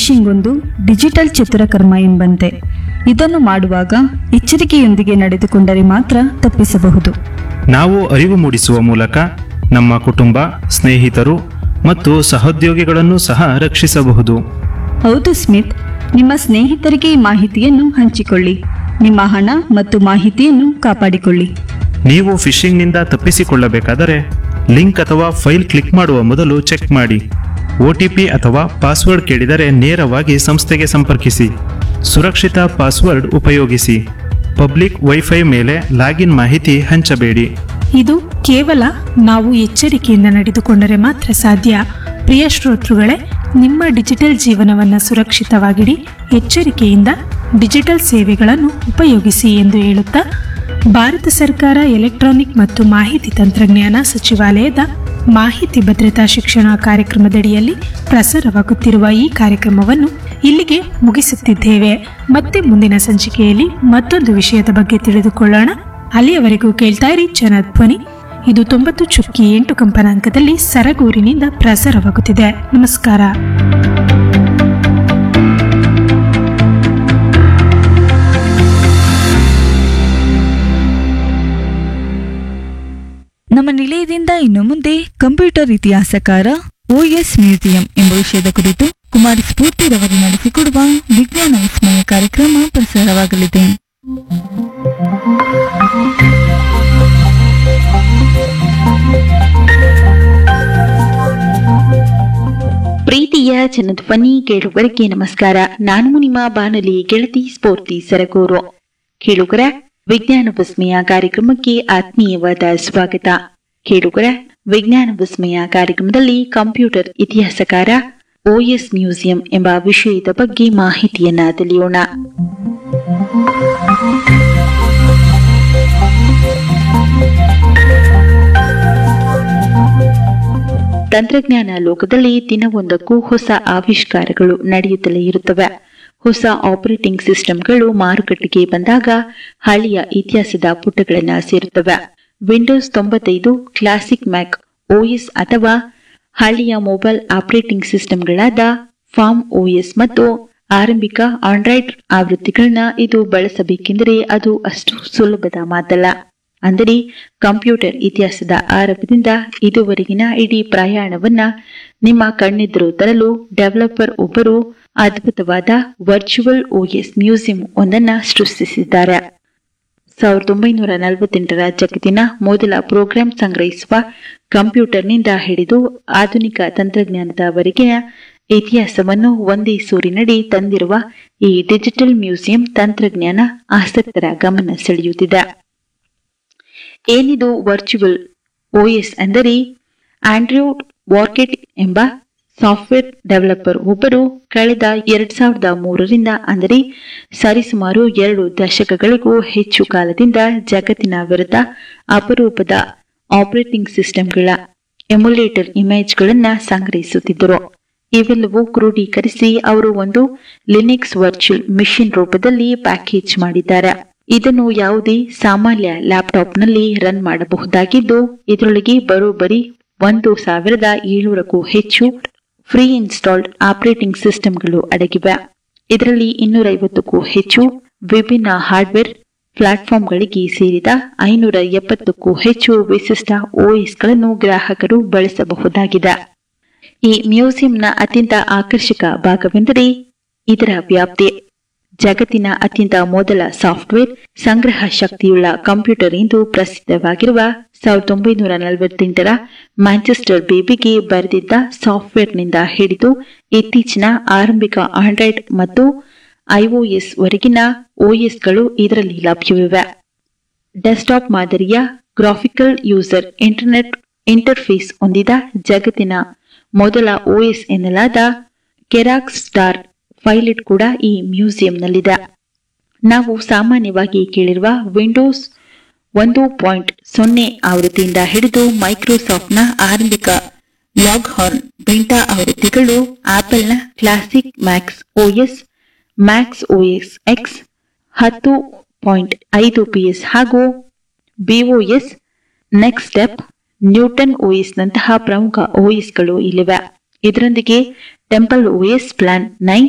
fishing ಒಂದು digital ಚಿತ್ರಕರ್ಮ ಎಂಬಂತೆ ಇದನ್ನು ಮಾಡುವಾಗ ಎಚ್ಚರಿಕೆಯೊಂದಿಗೆ ನಡೆದುಕೊಂಡರೆ ಮಾತ್ರ ತಪ್ಪಿಸಬಹುದು ನಾವು ಅರಿವು ಮೂಡಿಸುವ ಮೂಲಕ ನಮ್ಮ ಕುಟುಂಬ ಸ್ನೇಹಿತರು ಮತ್ತು ಸಹೋದ್ಯೋಗಿಗಳನ್ನು ಸಹ ರಕ್ಷಿಸಬಹುದು ಹೌದು ಸ್ಮಿತ್ ನಿಮ್ಮ ಸ್ನೇಹಿತರಿಗೆ ಈ ಮಾಹಿತಿಯನ್ನು ಹಂಚಿಕೊಳ್ಳಿ ನಿಮ್ಮ ಹಣ ಮತ್ತು ಮಾಹಿತಿಯನ್ನು ಕಾಪಾಡಿಕೊಳ್ಳಿ ನೀವು ಫಿಶಿಂಗ್ನಿಂದ ತಪ್ಪಿಸಿಕೊಳ್ಳಬೇಕಾದರೆ ಲಿಂಕ್ ಅಥವಾ ಫೈಲ್ ಕ್ಲಿಕ್ ಮಾಡುವ ಮೊದಲು ಚೆಕ್ ಮಾಡಿ ಒ ಟಿ ಪಿ ಅಥವಾ ಪಾಸ್ವರ್ಡ್ ಕೇಳಿದರೆ ನೇರವಾಗಿ ಸಂಸ್ಥೆಗೆ ಸಂಪರ್ಕಿಸಿ ಸುರಕ್ಷಿತ ಪಾಸ್ವರ್ಡ್ ಉಪಯೋಗಿಸಿ ಪಬ್ಲಿಕ್ ವೈಫೈ ಮೇಲೆ ಲಾಗಿನ್ ಮಾಹಿತಿ ಹಂಚಬೇಡಿ ಇದು ಕೇವಲ ನಾವು ಎಚ್ಚರಿಕೆಯಿಂದ ನಡೆದುಕೊಂಡರೆ ಮಾತ್ರ ಸಾಧ್ಯ ಪ್ರಿಯ ಶ್ರೋತೃಗಳೇ ನಿಮ್ಮ ಡಿಜಿಟಲ್ ಜೀವನವನ್ನು ಸುರಕ್ಷಿತವಾಗಿಡಿ ಎಚ್ಚರಿಕೆಯಿಂದ ಡಿಜಿಟಲ್ ಸೇವೆಗಳನ್ನು ಉಪಯೋಗಿಸಿ ಎಂದು ಹೇಳುತ್ತಾ ಭಾರತ ಸರ್ಕಾರ ಎಲೆಕ್ಟ್ರಾನಿಕ್ ಮತ್ತು ಮಾಹಿತಿ ತಂತ್ರಜ್ಞಾನ ಸಚಿವಾಲಯದ ಮಾಹಿತಿ ಭದ್ರತಾ ಶಿಕ್ಷಣ ಕಾರ್ಯಕ್ರಮದಡಿಯಲ್ಲಿ ಪ್ರಸಾರವಾಗುತ್ತಿರುವ ಈ ಕಾರ್ಯಕ್ರಮವನ್ನು ಇಲ್ಲಿಗೆ ಮುಗಿಸುತ್ತಿದ್ದೇವೆ ಮತ್ತೆ ಮುಂದಿನ ಸಂಚಿಕೆಯಲ್ಲಿ ಮತ್ತೊಂದು ವಿಷಯದ ಬಗ್ಗೆ ತಿಳಿದುಕೊಳ್ಳೋಣ ಅಲ್ಲಿಯವರೆಗೂ ಕೇಳ್ತಾ ಇರಿ ಜನಧ್ವನಿ ಇದು ತೊಂಬತ್ತು ಚುಕ್ಕಿ ಎಂಟು ಕಂಪನಾಂಕದಲ್ಲಿ ಸರಗೂರಿನಿಂದ ಪ್ರಸಾರವಾಗುತ್ತಿದೆ ನಮಸ್ಕಾರ ನಮ್ಮ ನಿಲಯದಿಂದ ಇನ್ನು ಮುಂದೆ ಕಂಪ್ಯೂಟರ್ ಇತಿಹಾಸಕಾರ ಓಎಸ್ ಮ್ಯೂಸಿಯಂ ಎಂಬ ವಿಷಯದ ಕುರಿತು ಕುಮಾರ್ ಸ್ಫೂರ್ತಿರವರು ನಡೆಸಿಕೊಡುವ ವಿಜ್ಞಾನ ವಿಸ್ಮಯ ಕಾರ್ಯಕ್ರಮ ಪ್ರಸಾರವಾಗಲಿದೆ ಪ್ರೀತಿಯ ಜನಧ್ವನಿ ಕೇಳುಗರಿಗೆ ನಮಸ್ಕಾರ ನಾನು ನಿಮ್ಮ ಬಾನುಲಿ ಗೆಳತಿ ಸ್ಫೂರ್ತಿ ಸರಗೂರು ಕೇಳುಗರ ವಿಜ್ಞಾನ ವಿಸ್ಮಯ ಕಾರ್ಯಕ್ರಮಕ್ಕೆ ಆತ್ಮೀಯವಾದ ಸ್ವಾಗತ ಕೇಳುಗರ ವಿಜ್ಞಾನ ವಿಸ್ಮಯ ಕಾರ್ಯಕ್ರಮದಲ್ಲಿ ಕಂಪ್ಯೂಟರ್ ಇತಿಹಾಸಕಾರ ಓಎಸ್ ಮ್ಯೂಸಿಯಂ ಎಂಬ ವಿಷಯದ ಬಗ್ಗೆ ಮಾಹಿತಿಯನ್ನ ತಿಳಿಯೋಣ ತಂತ್ರಜ್ಞಾನ ಲೋಕದಲ್ಲಿ ದಿನವೊಂದಕ್ಕೂ ಹೊಸ ಆವಿಷ್ಕಾರಗಳು ನಡೆಯುತ್ತಲೇ ಇರುತ್ತವೆ ಹೊಸ ಆಪರೇಟಿಂಗ್ ಸಿಸ್ಟಂಗಳು ಮಾರುಕಟ್ಟೆಗೆ ಬಂದಾಗ ಹಳೆಯ ಇತಿಹಾಸದ ಪುಟಗಳನ್ನ ಸೇರುತ್ತವೆ ವಿಂಡೋಸ್ ತೊಂಬತ್ತೈದು ಕ್ಲಾಸಿಕ್ ಮ್ಯಾಕ್ ಓಎಸ್ ಅಥವಾ ಹಳೆಯ ಮೊಬೈಲ್ ಆಪರೇಟಿಂಗ್ ಸಿಸ್ಟಂಗಳಾದ ಫಾರ್ಮ್ ಓಎಸ್ ಮತ್ತು ಆರಂಭಿಕ ಆಂಡ್ರಾಯ್ಡ್ ಆವೃತ್ತಿಗಳನ್ನ ಇದು ಬಳಸಬೇಕೆಂದರೆ ಅದು ಅಷ್ಟು ಸುಲಭದ ಮಾತಲ್ಲ ಅಂದರೆ ಕಂಪ್ಯೂಟರ್ ಇತಿಹಾಸದ ಆರಂಭದಿಂದ ಇದುವರೆಗಿನ ಇಡೀ ಪ್ರಯಾಣವನ್ನ ನಿಮ್ಮ ಕಣ್ಣೆದುರು ತರಲು ಡೆವಲಪರ್ ಒಬ್ಬರು ಅದ್ಭುತವಾದ ವರ್ಚುವಲ್ ಓಎಸ್ ಮ್ಯೂಸಿಯಂ ಒಂದನ್ನ ಸೃಷ್ಟಿಸಿದ್ದಾರೆ ಸಾವಿರದ ಒಂಬೈನೂರ ನಲವತ್ತೆಂಟರ ಜಗತ್ತಿನ ಮೊದಲ ಪ್ರೋಗ್ರಾಂ ಸಂಗ್ರಹಿಸುವ ಕಂಪ್ಯೂಟರ್ನಿಂದ ಹಿಡಿದು ಆಧುನಿಕ ತಂತ್ರಜ್ಞಾನದವರೆಗಿನ ಇತಿಹಾಸವನ್ನು ಒಂದೇ ಸೂರಿನಡಿ ತಂದಿರುವ ಈ ಡಿಜಿಟಲ್ ಮ್ಯೂಸಿಯಂ ತಂತ್ರಜ್ಞಾನ ಆಸಕ್ತರ ಗಮನ ಸೆಳೆಯುತ್ತಿದೆ ಏನಿದು ವರ್ಚುವಲ್ ಓಎಸ್ ಅಂದರೆ ಆಂಡ್ರ್ಯೂ ವಾರ್ಕೆಟ್ ಎಂಬ ಸಾಫ್ಟ್ವೇರ್ ಡೆವಲಪರ್ ಒಬ್ಬರು ಕಳೆದ ಎರಡ್ ಸಾವಿರದ ಮೂರರಿಂದ ಅಂದರೆ ಸರಿಸುಮಾರು ಎರಡು ದಶಕಗಳಿಗೂ ಹೆಚ್ಚು ಕಾಲದಿಂದ ಜಗತ್ತಿನ ವಿರುದ್ಧ ಅಪರೂಪದ ಆಪರೇಟಿಂಗ್ ಸಿಸ್ಟಂಗಳ ಎಮ್ಯುಲೇಟರ್ ಇಮೇಜ್ಗಳನ್ನ ಸಂಗ್ರಹಿಸುತ್ತಿದ್ದರು ಇವೆಲ್ಲವೂ ಕ್ರೋಢೀಕರಿಸಿ ಅವರು ಒಂದು ಲಿನಿಕ್ಸ್ ವರ್ಚುವಲ್ ಮಿಷಿನ್ ರೂಪದಲ್ಲಿ ಪ್ಯಾಕೇಜ್ ಮಾಡಿದ್ದಾರೆ ಇದನ್ನು ಯಾವುದೇ ಸಾಮಾನ್ಯ ಲ್ಯಾಪ್ಟಾಪ್ನಲ್ಲಿ ರನ್ ಮಾಡಬಹುದಾಗಿದ್ದು ಇದರೊಳಗೆ ಬರೋಬ್ಬರಿ ಒಂದು ಸಾವಿರದ ಏಳ್ನೂರಕ್ಕೂ ಹೆಚ್ಚು ಫ್ರೀ ಇನ್ಸ್ಟಾಲ್ಡ್ ಆಪರೇಟಿಂಗ್ ಸಿಸ್ಟಂಗಳು ಅಡಗಿವೆ ಇದರಲ್ಲಿ ಇನ್ನೂರೈವತ್ತಕ್ಕೂ ಹೆಚ್ಚು ವಿಭಿನ್ನ ಹಾರ್ಡ್ವೇರ್ ಪ್ಲಾಟ್ಫಾರ್ಮ್ಗಳಿಗೆ ಸೇರಿದ ಐನೂರ ಎಪ್ಪತ್ತಕ್ಕೂ ಹೆಚ್ಚು ವಿಶಿಷ್ಟ ಓಎಸ್ಗಳನ್ನು ಗ್ರಾಹಕರು ಬಳಸಬಹುದಾಗಿದೆ ಈ ಮ್ಯೂಸಿಯಂನ ಅತ್ಯಂತ ಆಕರ್ಷಕ ಭಾಗವೆಂದರೆ ಇದರ ವ್ಯಾಪ್ತಿ ಜಗತ್ತಿನ ಅತ್ಯಂತ ಮೊದಲ ಸಾಫ್ಟ್ವೇರ್ ಸಂಗ್ರಹ ಶಕ್ತಿಯುಳ್ಳ ಕಂಪ್ಯೂಟರ್ ಎಂದು ಪ್ರಸಿದ್ಧವಾಗಿರುವ ಸಾವಿರದ ಒಂಬೈನೂರ ನಲವತ್ತೆಂಟರ ಮ್ಯಾಂಚೆಸ್ಟರ್ ಬೇಬಿಗೆ ಬರೆದಿದ್ದ ಸಾಫ್ಟ್ವೇರ್ನಿಂದ ಹಿಡಿದು ಇತ್ತೀಚಿನ ಆರಂಭಿಕ ಆಂಡ್ರಾಯ್ಡ್ ಮತ್ತು ಐಒಎಸ್ ವರೆಗಿನ ಓಎಸ್ಗಳು ಇದರಲ್ಲಿ ಲಭ್ಯವಿವೆ ಡೆಸ್ಕ್ಟಾಪ್ ಮಾದರಿಯ ಗ್ರಾಫಿಕಲ್ ಯೂಸರ್ ಇಂಟರ್ನೆಟ್ ಇಂಟರ್ಫೇಸ್ ಹೊಂದಿದ ಜಗತ್ತಿನ ಮೊದಲ ಓಎಸ್ ಎನ್ನಲಾದ ಕೆರಾಕ್ಸ್ ಸ್ಟಾರ್ ಫೈಲಿಟ್ ಕೂಡ ಈ ಮ್ಯೂಸಿಯಂನಲ್ಲಿದೆ ನಾವು ಸಾಮಾನ್ಯವಾಗಿ ಕೇಳಿರುವ ವಿಂಡೋಸ್ ಒಂದು ಪಾಯಿಂಟ್ ಸೊನ್ನೆ ಆವೃತ್ತಿಯಿಂದ ಹಿಡಿದು ಮೈಕ್ರೋಸಾಫ್ಟ್ನ ಆರಂಭಿಕ ಲಾಗ್ ಹಾರ್ನ್ ಬೆಂಟಾ ಆವೃತ್ತಿಗಳು ಆಪಲ್ನ classic Macs OS Macs OS X ಹತ್ತು ಪಾಯಿಂಟ್ ಐದು ಪಿಎಸ್ ಹಾಗೂ BeOS NeXTSTEP Newton OS ನಂತಹ ಪ್ರಮುಖ ಓಎಸ್ಗಳು ಇಲ್ಲಿವೆ ಇದರೊಂದಿಗೆ ಟೆಂಪಲ್ ಓಎಸ್ ಪ್ಲಾನ್ ನೈನ್